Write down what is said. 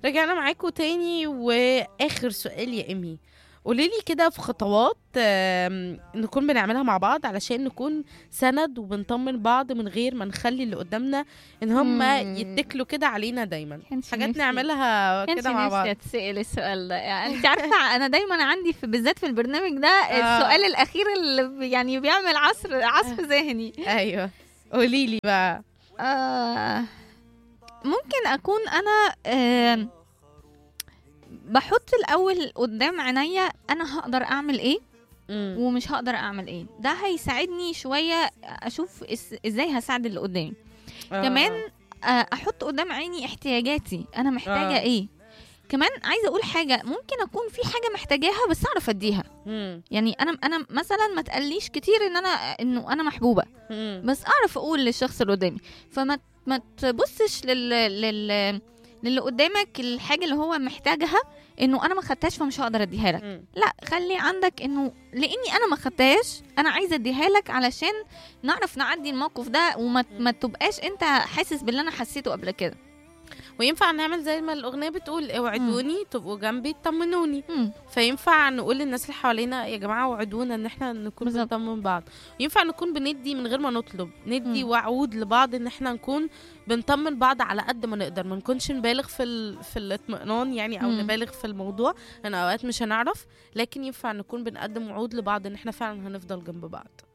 رجعنا معاكم تاني واخر سؤال يا امي قولي لي كده في خطوات آم، نكون بنعملها مع بعض علشان نكون سند وبنطمن بعض من غير ما نخلي اللي قدامنا ان هم مم. يتكلوا كده علينا دايما كانش حاجات نفسي- نعملها كانش كده مع بعض نفسي اتسال السؤال ده يعني انت عارفه انا دايما عندي في بالذات في البرنامج ده آه. السؤال الاخير اللي بي- يعني بيعمل عصر عصف ذهني ايوه قولي لي بقى آه ممكن اكون انا آه بحط الاول قدام عينيا انا هقدر اعمل ايه مم. ومش هقدر اعمل ايه ده هيساعدني شويه اشوف إس- ازاي هساعد اللي قدامي آه. كمان آه، احط قدام عيني احتياجاتي انا محتاجه آه. ايه كمان عايزه اقول حاجه ممكن اكون في حاجه محتاجاها بس اعرف اديها مم. يعني انا انا مثلا ما تقليش كتير ان انا انه انا محبوبه مم. بس اعرف اقول للشخص اللي قدامي فما ما تبصش لل لل للي قدامك الحاجه اللي هو محتاجها انه انا ما خدتهاش فمش هقدر اديها لك مم. لا خلي عندك انه لاني انا ما خدتهاش انا عايزه اديها لك علشان نعرف نعدي الموقف ده وما ما تبقاش انت حاسس باللي انا حسيته قبل كده وينفع نعمل زي ما الاغنيه بتقول اوعدوني تبقوا جنبي تطمنوني مم. فينفع نقول للناس اللي حوالينا يا جماعه وعدونا ان احنا نكون بالظبط. بنطمن بعض ينفع نكون بندي من غير ما نطلب ندي مم. وعود لبعض ان احنا نكون بنطمن بعض على قد ما نقدر ما نكونش نبالغ في ال... في الاطمئنان يعني او مم. نبالغ في الموضوع انا اوقات مش هنعرف لكن ينفع نكون بنقدم وعود لبعض ان احنا فعلا هنفضل جنب بعض